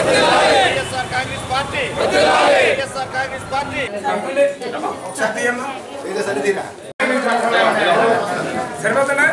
వైఎస్ఆర్ కాంగ్రెస్ పార్టీ వైఎస్ఆర్ కాంగ్రెస్ పార్టీ సరిపోతుందా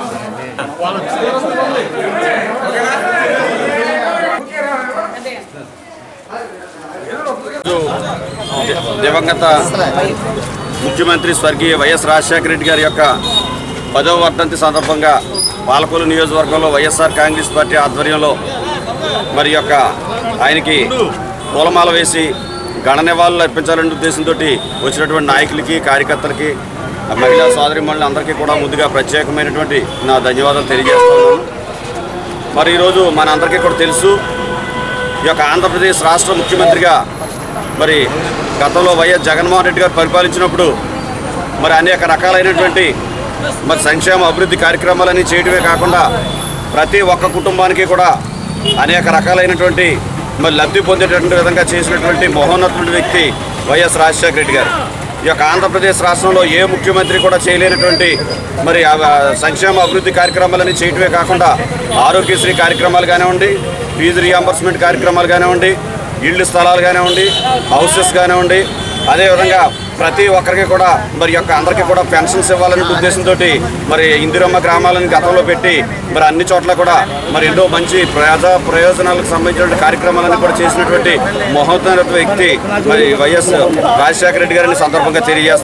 దివంగత ముఖ్యమంత్రి స్వర్గీయ వైఎస్ రాజశేఖర రెడ్డి గారి యొక్క పదవ వర్ధంతి సందర్భంగా పాలకొల్లు నియోజకవర్గంలో వైఎస్ఆర్ కాంగ్రెస్ పార్టీ ఆధ్వర్యంలో మరి యొక్క ఆయనకి పూలమాల వేసి గణ నివాళులు అర్పించాలనే ఉద్దేశంతో వచ్చినటువంటి నాయకులకి కార్యకర్తలకి మహిళా సోదరిమణులు అందరికీ కూడా ముందుగా ప్రత్యేకమైనటువంటి నా ధన్యవాదాలు తెలియజేస్తున్నాను మరి ఈరోజు మన అందరికీ కూడా తెలుసు ఈ యొక్క ఆంధ్రప్రదేశ్ రాష్ట్ర ముఖ్యమంత్రిగా మరి గతంలో వైఎస్ జగన్మోహన్ రెడ్డి గారు పరిపాలించినప్పుడు మరి అనేక రకాలైనటువంటి మరి సంక్షేమ అభివృద్ధి కార్యక్రమాలన్నీ చేయడమే కాకుండా ప్రతి ఒక్క కుటుంబానికి కూడా అనేక రకాలైనటువంటి మరి లబ్ధి పొందేటటువంటి విధంగా చేసినటువంటి మహోన్నతుడి వ్యక్తి వైఎస్ రాజశేఖర రెడ్డి గారు ఈ యొక్క ఆంధ్రప్రదేశ్ రాష్ట్రంలో ఏ ముఖ్యమంత్రి కూడా చేయలేనటువంటి మరి ఆ సంక్షేమ అభివృద్ధి కార్యక్రమాలని చేయటమే కాకుండా ఆరోగ్యశ్రీ కార్యక్రమాలు కానివ్వండి ఫీజు రియంబర్స్మెంట్ కార్యక్రమాలు కానివ్వండి ఇళ్ళు స్థలాలు కానివ్వండి హౌసెస్ కానివ్వండి అదేవిధంగా ప్రతి ఒక్కరికి కూడా మరి యొక్క అందరికీ కూడా పెన్షన్స్ ఇవ్వాలనే ఉద్దేశంతో మరి ఇందిరమ్మ గ్రామాలను గతంలో పెట్టి మరి అన్ని చోట్ల కూడా మరి ఎన్నో మంచి ప్రజా ప్రయోజనాలకు సంబంధించిన కార్యక్రమాలను కూడా చేసినటువంటి మహోన్నత వ్యక్తి మరి వైఎస్ రాజశేఖర రెడ్డి గారిని సందర్భంగా తెలియజేస్తారు